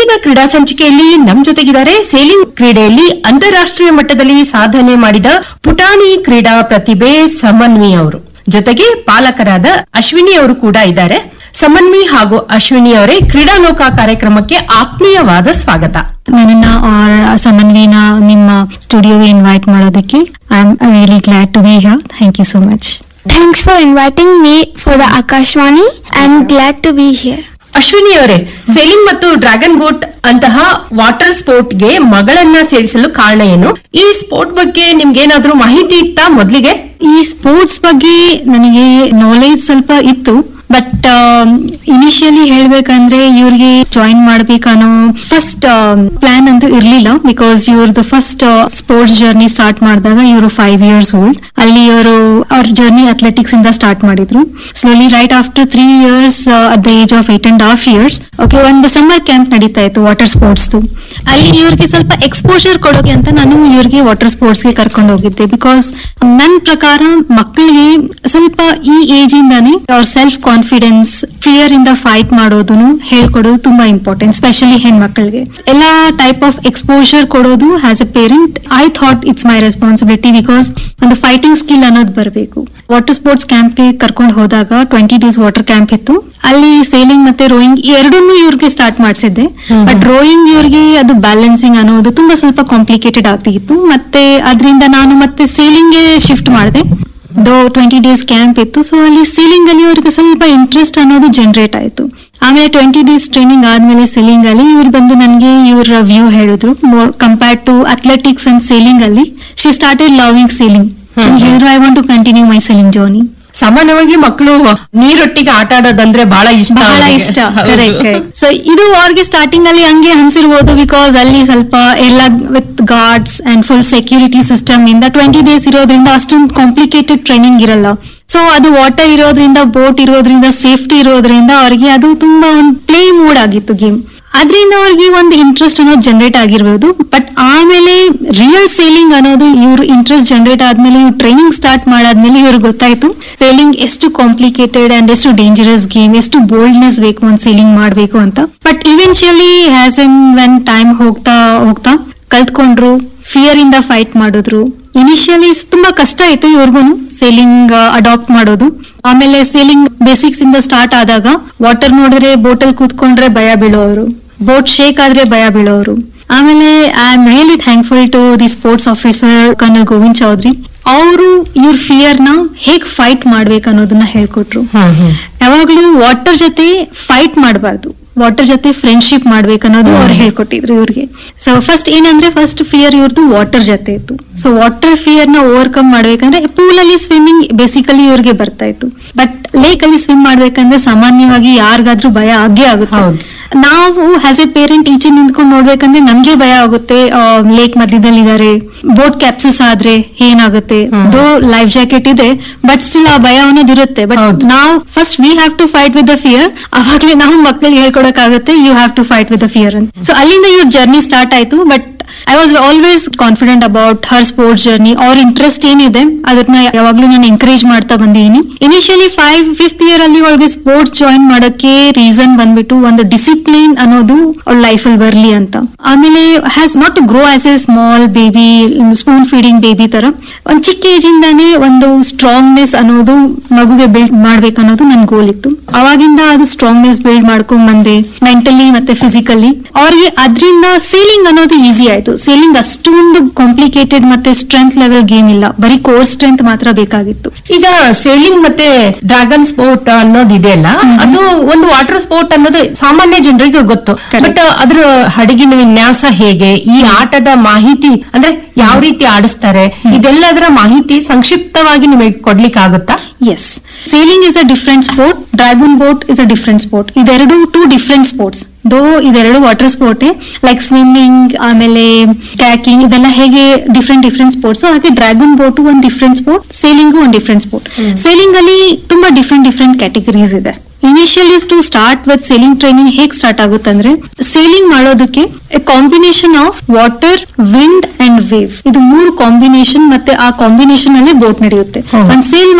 ಇಂದಿನ ಕ್ರೀಡಾ ಸಂಚಿಕೆಯಲ್ಲಿ ನಮ್ ಜೊತೆಗಿದ್ದಾರೆ ಸೇಲಿಂಗ್ ಕ್ರೀಡೆಯಲ್ಲಿ ಅಂತಾರಾಷ್ಟ್ರೀಯ ಮಟ್ಟದಲ್ಲಿ ಸಾಧನೆ ಮಾಡಿದ ಪುಟಾಣಿ ಕ್ರೀಡಾ ಪ್ರತಿಭೆ ಸಮನ್ವಿ ಅವರು ಜೊತೆಗೆ ಪಾಲಕರಾದ ಅಶ್ವಿನಿ ಅವರು ಕೂಡ ಇದ್ದಾರೆ ಸಮನ್ವಿ ಹಾಗೂ ಅಶ್ವಿನಿ ಅವರೇ ಕ್ರೀಡಾಲೋಕ ಕಾರ್ಯಕ್ರಮಕ್ಕೆ ಆತ್ಮೀಯವಾದ ಸ್ವಾಗತ ನನ್ನನ್ನ ಆರ್ ಸಮನ್ವಿನ ನಿಮ್ಮ ಸ್ಟುಡಿಯೋಗೆ ಇನ್ವೈಟ್ ಮಾಡೋದಕ್ಕೆ I am really glad to be here thank you so much Thanks for inviting me for the Akashwani. I'm glad to be here. Ashwini ಅವರೇ ಸೇಲಿಂಗ್ ಮತ್ತು ಡ್ರ್ಯಾಗನ್ ಬೋಟ್ ಅಂತಹ ವಾಟರ್ ಸ್ಪೋರ್ಟ್ಗೆ ಮಗಳನ್ನ ಸೇರಿಸಲು ಕಾರಣ ಏನು ಈ ಸ್ಪೋರ್ಟ್ ಬಗ್ಗೆ ನಿಮ್ಗೇನಾದ್ರೂ ಮಾಹಿತಿ ಇತ್ತಾ ಮೊದ್ಲಿಗೆ ಈ ಸ್ಪೋರ್ಟ್ಸ್ ಬಗ್ಗೆ ನನಗೆ ನಾಲೆಜ್ ಸ್ವಲ್ಪ ಇತ್ತು ಬಟ್ ಇನಿಷಿಯಲಿ ಹೇಳ್ಬೇಕಂದ್ರೆ ಇವ್ರಿಗೆ ಜಾಯಿನ್ ಮಾಡ್ಬೇಕನ್ನೋ ಫಸ್ಟ್ ಪ್ಲಾನ್ ಅಂತೂ ಇರ್ಲಿಲ್ಲ ಬಿಕಾಸ್ ಇವ್ರದ್ದು ಫಸ್ಟ್ ಸ್ಪೋರ್ಟ್ಸ್ ಜರ್ನಿ ಸ್ಟಾರ್ಟ್ ಮಾಡಿದಾಗ ಇವರು ಫೈವ್ ಇಯರ್ಸ್ ಓಲ್ಡ್ ಅಲ್ಲಿ ಇವರು ಅವ್ರ ಜರ್ನಿ ಅಥ್ಲೆಟಿಕ್ಸ್ ಇಂದ ಸ್ಟಾರ್ಟ್ ಮಾಡಿದ್ರು slowly right after three years at the age of eight and half years okay ಒಂದು ಸಮ್ಮರ್ ಕ್ಯಾಂಪ್ ನಡೀತಾ ಇತ್ತು ವಾಟರ್ ಸ್ಪೋರ್ಟ್ಸ್ ಅಲ್ಲಿ ಇವ್ರಿಗೆ ಸ್ವಲ್ಪ ಎಕ್ಸ್ಪೋಜರ್ ಕೊಡೋಕೆ ಅಂತ ನಾನು ಇವ್ರಿಗೆ ವಾಟರ್ ಸ್ಪೋರ್ಟ್ಸ್ ಗೆ ಕರ್ಕೊಂಡು ಹೋಗಿದ್ದೆ ಬಿಕಾಸ್ ನನ್ನ ಪ್ರಕಾರ ಮಕ್ಕಳಿಗೆ ಸ್ವಲ್ಪ ಈ ಏಜ್ ಇಂದಾನೆ ಅವ್ರ ಸೆಲ್ಫ್ ಕಾನ್ಫಿಡೆನ್ಸ್ ಫಿಯರ್ ಇಂದ ಫೈಟ್ ಮಾಡೋದನ್ನು ಹೇಳ್ಕೊಡೋದು ತುಂಬಾ ಇಂಪಾರ್ಟೆಂಟ್ ಸ್ಪೆಷಲಿ ಹೆಣ್ಮಕ್ಳಿಗೆ ಎಲ್ಲಾ ಟೈಪ್ ಆಫ್ ಎಕ್ಸ್ಪೋಜರ್ ಕೊಡೋದು as a parent I thought it's my responsibility because ಒಂದು ಫೈಟಿಂಗ್ ಸ್ಕಿಲ್ ಅನ್ನೋದು ಬರಬೇಕು ವಾಟರ್ ಸ್ಪೋರ್ಟ್ಸ್ ಕ್ಯಾಂಪ್ಗೆ ಕರ್ಕೊಂಡು ಹೋದಾಗ ಟ್ವೆಂಟಿ ಡೇಸ್ ವಾಟರ್ ಕ್ಯಾಂಪ್ ಇತ್ತು ಅಲ್ಲಿ ಸೇಲಿಂಗ್ ಮತ್ತೆ ರೋಯಿಂಗ್ ಎರಡನ್ನೂ ಇವ್ರಿಗೆ ಸ್ಟಾರ್ಟ್ ಮಾಡಿಸಿದ್ದೆ ಬಟ್ ರೋಯಿಂಗ್ ಇವ್ರಿಗೆ ಅದು ಬ್ಯಾಲೆನ್ಸಿಂಗ್ ಅನ್ನೋದು ತುಂಬಾ ಸ್ವಲ್ಪ ಕಾಂಪ್ಲಿಕೇಟೆಡ್ ಆಗ್ತಿತ್ತು ಮತ್ತೆ ಅದರಿಂದ ನಾನು ಮತ್ತೆ ಸೇಲಿಂಗ್ ಗೆ ಶಿಫ್ಟ್ ಮಾಡಿದೆ ದೋ ಟ್ವೆಂಟಿ ಡೇಸ್ ಕ್ಯಾಂಪ್ ಇತ್ತು ಸೊ ಅಲ್ಲಿ ಸೀಲಿಂಗ್ ಅಲ್ಲಿ ಅವ್ರಿಗೆ ಸ್ವಲ್ಪ ಇಂಟ್ರೆಸ್ಟ್ ಅನ್ನೋದು ಜನರೇಟ್ ಆಯ್ತು ಆಮೇಲೆ ಟ್ವೆಂಟಿ ಡೇಸ್ ಟ್ರೈನಿಂಗ್ ಆದ್ಮೇಲೆ ಸೇಲಿಂಗ್ ಅಲ್ಲಿ ಇವ್ರು ಬಂದು ನನಗೆ ಇವ್ರ ವ್ಯೂ ಹೇಳಿದ್ರು more compare to athletics and sailing ಅಲ್ಲಿ ಶಿ ಸ್ಟಾರ್ಟೆಡ್ ಲವಿಂಗ್ ಸೇಲಿಂಗ್ ಹೇಳಿದ್ರು I want to continue my sailing journey ಸಾಮಾನ್ಯವಾಗಿ ಮಕ್ಕಳು ನೀರೊಟ್ಟಿಗೆ ಆಟ ಆಡೋದಂದ್ರೆ ಬಹಳ ಇಷ್ಟ ಬಹಳ ಅವ್ರಿಗೆ. ಇಷ್ಟ ಹೌದು. ಕರೆಕ್ಟ್ ಸೊ ಇದು ಅವ್ರಿಗೆ ಸ್ಟಾರ್ಟಿಂಗ್ ಅಲ್ಲಿ ಹಂಗೆ ಅನ್ಸಿರ್ಬೋದು ಬಿಕಾಸ್ ಅಲ್ಲಿ ಸ್ವಲ್ಪ ಎಲ್ಲ with guards and full security system ಇಂದ ಟ್ವೆಂಟಿ ಡೇಸ್ ಇರೋದ್ರಿಂದ ಅಷ್ಟೊಂದು ಕಾಂಪ್ಲಿಕೇಟೆಡ್ ಟ್ರೈನಿಂಗ್ ಇರಲ್ಲ ಸೊ ಅದು ವಾಟರ್ ಇರೋದ್ರಿಂದ ಬೋಟ್ ಇರೋದ್ರಿಂದ ಸೇಫ್ಟಿ ಇರೋದ್ರಿಂದ ಅವ್ರಿಗೆ ಅದು ತುಂಬಾ ಒಂದು ಪ್ಲೇ ಮೂಡ್ ಆಗಿತ್ತು ಗೇಮ್ ಅದರಿಂದ ಅವ್ರಿಗೆ ಒಂದು ಇಂಟ್ರೆಸ್ಟ್ ಅನ್ನೋದು ಜನರೇಟ್ ಆಗಿರ್ಬೋದು ಬಟ್ ಆಮೇಲೆ ರಿಯಲ್ ಸೇಲಿಂಗ್ ಅನ್ನೋದು ಇವ್ರು ಇಂಟ್ರೆಸ್ಟ್ ಜನರೇಟ್ ಆದ್ಮೇಲೆ ಇವ್ರು ಟ್ರೈನಿಂಗ್ ಸ್ಟಾರ್ಟ್ ಮಾಡಾದ್ಮೇಲೆ ಇವ್ರಿಗೆ ಗೊತ್ತಾಯ್ತು ಸೇಲಿಂಗ್ ಎಷ್ಟು ಕಾಂಪ್ಲಿಕೇಟೆಡ್ ಅಂಡ್ ಎಷ್ಟು ಡೇಂಜರಸ್ ಗೇಮ್ ಎಷ್ಟು ಬೋಲ್ಡ್ನೆಸ್ ಬೇಕು ಒಂದು ಸೇಲಿಂಗ್ ಮಾಡಬೇಕು ಅಂತ but eventually has N when time ಹೋಗ್ತಾ ಹೋಗ್ತಾ ಕಲ್ತ್ಕೊಂಡ್ರು ಫಿಯರ್ ಇಂದ ಫೈಟ್ ಮಾಡಿದ್ರು ಇನಿಷಿಯಲಿ ತುಂಬಾ ಕಷ್ಟ ಆಯ್ತು ಇವ್ರಿಗೂ ಸೇಲಿಂಗ್ ಅಡಾಪ್ಟ್ ಮಾಡೋದು ಆಮೇಲೆ ಸೇಲಿಂಗ್ ಬೇಸಿಕ್ಸ್ ಇಂದ ಸ್ಟಾರ್ಟ್ ಆದಾಗ ವಾಟರ್ ನೋಡಿದ್ರೆ ಬೋಟಲ್ ಕೂತ್ಕೊಂಡ್ರೆ ಭಯ ಬೀಳೋರು ಬೋಟ್ ಶೇಕ್ ಆದ್ರೆ ಭಯ ಬೀಳೋರು ಆಮೇಲೆ I am really thankful to the sports officer kernel Govind Chaudhary ಅವರು ಇವ್ರ ಫಿಯರ್ ನ ಹೇಗ್ ಫೈಟ್ ಮಾಡ್ಬೇಕು ಅನ್ನೋದನ್ನ ಹೇಳ್ಕೊಟ್ರು ಹ್ಮ್, ಹ್ಮ್. ಯಾವಾಗ್ಲೂ ವಾಟರ್ ಜೊತೆ ಫೈಟ್ ಮಾಡಬಾರ್ದು ವಾಟರ್ ಜೊತೆ ಫ್ರೆಂಡ್ಶಿಪ್ ಮಾಡ್ಬೇಕು ಅನ್ನೋದು ಅವ್ರು ಹೇಳ್ಕೊಟ್ಟಿದ್ರು ಇವ್ರಿಗೆ ಸೊ ಫಸ್ಟ್ ಏನಂದ್ರೆ ಫಸ್ಟ್ ಫಿಯರ್ ಇವ್ರದ್ದು ವಾಟರ್ ಜೊತೆ ಇತ್ತು ಸೊ ವಾಟರ್ ಫಿಯರ್ ನ ಓವರ್ಕಮ್ ಮಾಡ್ಬೇಕಂದ್ರೆ ಪೂಲ್ ಅಲ್ಲಿ ಸ್ವಿಮ್ಮಿಂಗ್ ಬೇಸಿಕಲಿ ಇವ್ರಿಗೆ ಬರ್ತಾ ಇತ್ತು ಬಟ್ ಲೇಕ್ ಅಲ್ಲಿ ಸ್ವಿಮ್ ಮಾಡ್ಬೇಕಂದ್ರೆ ಸಾಮಾನ್ಯವಾಗಿ ಯಾರಿಗಾದ್ರೂ ಭಯ ಆಗೇ ಆಗುತ್ತೆ ಹೌದು. ನಾವು ಆಸ್ ಎ ಪೇರೆಂಟ್ ಈಚೆ ನಿಂತ್ಕೊಂಡು ನೋಡ್ಬೇಕಂದ್ರೆ ನಮ್ಗೆ ಭಯ ಆಗುತ್ತೆ ಲೇಕ್ ಮಧ್ಯದಲ್ಲಿ ಇದಾರೆ ಬೋಟ್ ಕ್ಯಾಪ್ಸಸ್ ಆದ್ರೆ ಏನಾಗುತ್ತೆ ದೋ ಲೈಫ್ ಜಾಕೆಟ್ ಇದೆ ಬಟ್ ಸ್ಟಿಲ್ ಆ ಭಯ ಅನ್ನೋದು ಇರುತ್ತೆ ಬಟ್ ಹೌದು. ನಾವು first we have to fight with the fear ಅವಾಗಲೇ ನಾವು ಮಕ್ಕಳಿಗೆ ಹೇಳ್ಕೊಡಕ್ಕಾಗುತ್ತೆ you have to fight with the fear ಅಂತ ಸೊ ಅಲ್ಲಿಂದ ಇವ್ರ ಜರ್ನಿ ಸ್ಟಾರ್ಟ್ ಆಯ್ತು but I was always confident about her sports journey ಅವ್ರ ಇಂಟ್ರೆಸ್ಟ್ ಏನಿದೆ ಅದನ್ನ ಯಾವಾಗ್ಲೂ ನಾನು ಎಂಕರೇಜ್ ಮಾಡ್ತಾ ಬಂದಿದ್ದೀನಿ ಇನಿಷಿಯಲಿ ಫೈವ್ ಫಿಫ್ತ್ ಇಯರ್ ಅಲ್ಲಿ ಅವಳಿಗೆ ಸ್ಪೋರ್ಟ್ಸ್ ಜಾಯಿನ್ ಮಾಡೋಕೆ ರೀಸನ್ ಬಂದ್ಬಿಟ್ಟು ಒಂದು ಡಿಸಿಪ್ಲಿನ್ ಅನ್ನೋದು ಅವಳ ಲೈಫ್ ಅಲ್ಲಿ ಬರ್ಲಿ ಅಂತ ಆಮೇಲೆ has not to grow as a small baby spoon feeding baby ತರ ಒಂದ್ ಚಿಕ್ಕ ಏಜ್ ಇಂದಾನೇ ಒಂದು ಸ್ಟ್ರಾಂಗ್ನೆಸ್ ಅನ್ನೋದು ಮಗುಗೆ ಬಿಲ್ಡ್ ಮಾಡ್ಬೇಕು ಅನ್ನೋದು ನನ್ ಗೋಲ್ ಇತ್ತು ಅವಾಗಿಂದ ಅದು ಸ್ಟ್ರಾಂಗ್ನೆಸ್ ಬಿಲ್ಡ್ ಮಾಡ್ಕೊಂಡ್ ಬಂದೆ ಮೆಂಟಲಿ ಮತ್ತೆ ಫಿಸಿಕಲಿ ಅವ್ರಿಗೆ ಅದರಿಂದ ಸೇಲಿಂಗ್ ಅನ್ನೋದು ಈಸಿ ಆಯ್ತು ಸೇಲಿಂಗ್ ಅಷ್ಟೊಂದು ಕಾಂಪ್ಲಿಕೇಟೆಡ್ ಮತ್ತೆ ಸ್ಟ್ರೆಂತ್ ಲೆವೆಲ್ ಗೇಮ್ ಇಲ್ಲ ಬರೀ ಕೋರ್ ಸ್ಟ್ರೆಂತ್ ಮಾತ್ರ ಬೇಕಾಗಿತ್ತು ಈಗ ಸೇಲಿಂಗ್ ಮತ್ತೆ ಡ್ರ್ಯಾಗನ್ ಸ್ಪೋರ್ಟ್ ಅನ್ನೋದು ಇದೆಯಲ್ಲ ಅದು ಒಂದು ವಾಟರ್ ಸ್ಪೋರ್ಟ್ ಅನ್ನೋದು ಸಾಮಾನ್ಯ ಜನರಿಗೆ ಗೊತ್ತು Correct. ಬಟ್ ಅದ್ರ ಹಡಗಿನ ವಿನ್ಯಾಸ ಹೇಗೆ ಈ ಆಟದ ಮಾಹಿತಿ ಅಂದ್ರೆ ಯಾವ ರೀತಿ ಆಡಿಸ್ತಾರೆ ಇದೆಲ್ಲದರ ಮಾಹಿತಿ ಸಂಕ್ಷಿಪ್ತವಾಗಿ ನಿಮಗೆ ಕೊಡ್ಲಿಕ್ಕೆ ಆಗುತ್ತಾ yes sailing is a different sport dragon boat is a different sport ಇದೆರಡು ಟೂ ಡಿಫ್ರೆಂಟ್ ಸ್ಪೋರ್ಟ್ಸ್ ದೋ ಇದೆರಡು ವಾಟರ್ ಸ್ಪೋರ್ಟ್ ಲೈಕ್ ಸ್ವಿಮ್ಮಿಂಗ್ ಆಮೇಲೆ ಕ್ಯಾಕಿಂಗ್ ಇದೆಲ್ಲ ಹೇಗೆ ಡಿಫ್ರೆಂಟ್ ಡಿಫ್ರೆಂಟ್ ಸ್ಪೋರ್ಟ್ಸ್ ಹಾಗೆ ಡ್ರ್ಯಾಗನ್ ಬೋಟ್ ಒಂದು ಡಿಫ್ರೆಂಟ್ ಸ್ಪೋರ್ಟ್ ಸೇಲಿಂಗು ಒಂದು ಡಿಫ್ರೆಂಟ್ ಸ್ಪೋರ್ಟ್ ಸೇಲಿಂಗ್ ಅಲ್ಲಿ ತುಂಬಾ ಡಿಫ್ರೆಂಟ್ ಡಿಫ್ರೆಂಟ್ ಕ್ಯಾಟಗರೀಸ್ ಇದೆ initially to start with sailing training ಹೇಗ್ ಸ್ಟಾರ್ಟ್ ಆಗುತ್ತಂದ್ರೆ ಸೇಲಿಂಗ್ ಮಾಡೋದಕ್ಕೆ combination of water wind and wave ಇದು ಮೂರು ಕಾಂಬಿನೇಷನ್ ಮತ್ತೆ ಆ ಕಾಂಬಿನೇಷನ್ ಅಲ್ಲೇ ಬೋಟ್ ನಡೆಯುತ್ತೆ ಹ್ಮ್. ಒಂದ್ ಸೇಲ್